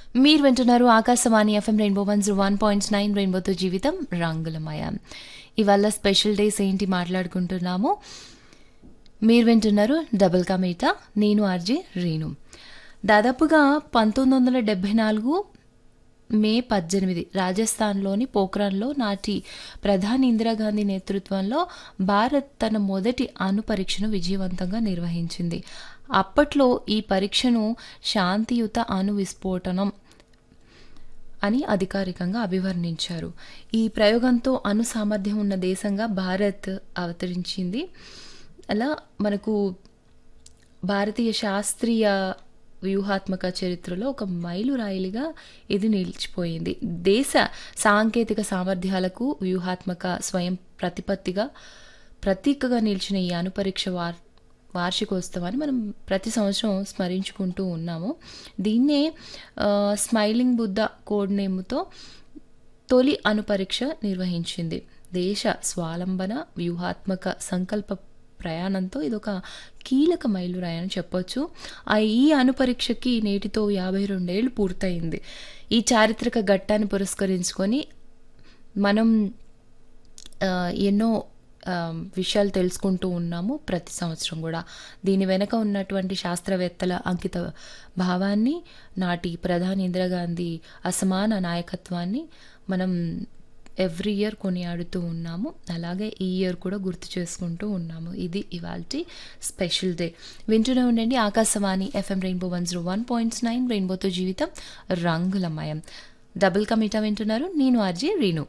మీరు వింటున్నారు Akashvani FM rainbow one zero one point nine రెయిన్బోతో జీవితం రంగులమయం ఇవాళ స్పెషల్ డేస్ ఏంటి మాట్లాడుకుంటున్నాము మీరు వింటున్నారు డబుల్ కమేట నేను ఆర్జే రీను దాదాపుగా పంతొమ్మిది వందల డెబ్బై నాలుగు మే పద్దెనిమిది రాజస్థాన్లోని పోఖ్రాన్లో నాటి ప్రధాని ఇందిరాగాంధీ నేతృత్వంలో భారత్ తన మొదటి అణు పరీక్షను విజయవంతంగా నిర్వహించింది అప్పట్లో ఈ పరీక్షను శాంతియుత అణు విస్ఫోటనం అని అధికారికంగా అభివర్ణించారు ఈ ప్రయోగంతో అణు సామర్థ్యం ఉన్న దేశంగా భారత్ అవతరించింది అలా మనకు భారతీయ శాస్త్రీయ వ్యూహాత్మక చరిత్రలో ఒక మైలురాయిలుగా ఇది నిలిచిపోయింది దేశ సాంకేతిక సామర్థ్యాలకు వ్యూహాత్మక స్వయం ప్రతిపత్తిగా ప్రతీకగా నిలిచిన ఈ అణుపరీక్ష వార్ వార్షికోత్సవాన్ని మనం ప్రతి సంవత్సరం స్మరించుకుంటూ ఉన్నాము దీన్నే ఆ, స్మైలింగ్ బుద్ధ కోడ్ నేమ్తో తొలి అణుపరీక్ష నిర్వహించింది దేశ స్వాలంబన వ్యూహాత్మక సంకల్ప ప్రయాణంతో ఇదొక కీలక మైలురాయి అని చెప్పొచ్చు ఆ ఈ అణుపరీక్షకి నేటితో యాభై రెండేళ్లు పూర్తయింది ఈ చారిత్రక ఘట్టాన్ని పురస్కరించుకొని మనం ఆ, ఎన్నో ఆ, విషయాలు తెలుసుకుంటూ ఉన్నాము ప్రతి సంవత్సరం కూడా దీని వెనక ఉన్నటువంటి శాస్త్రవేత్తల అంకిత భావాన్ని నాటి ప్రధాని ఇందిరాగాంధీ అసమాన నాయకత్వాన్ని మనం ఎవ్రీ ఇయర్ కొనియాడుతూ ఉన్నాము అలాగే ఈ ఇయర్ కూడా గుర్తు చేసుకుంటూ ఉన్నాము ఇది ఇవాళ స్పెషల్ డే వింటూనే ఉండండి Akashvani FM rainbow one zero one points nine రెయిన్బోతో జీవితం రంగులమయం డబుల్ కమిటా వింటున్నారు నేను ఆర్జే రీను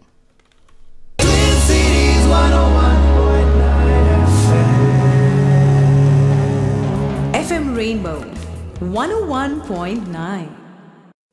FM Rainbow 101.9.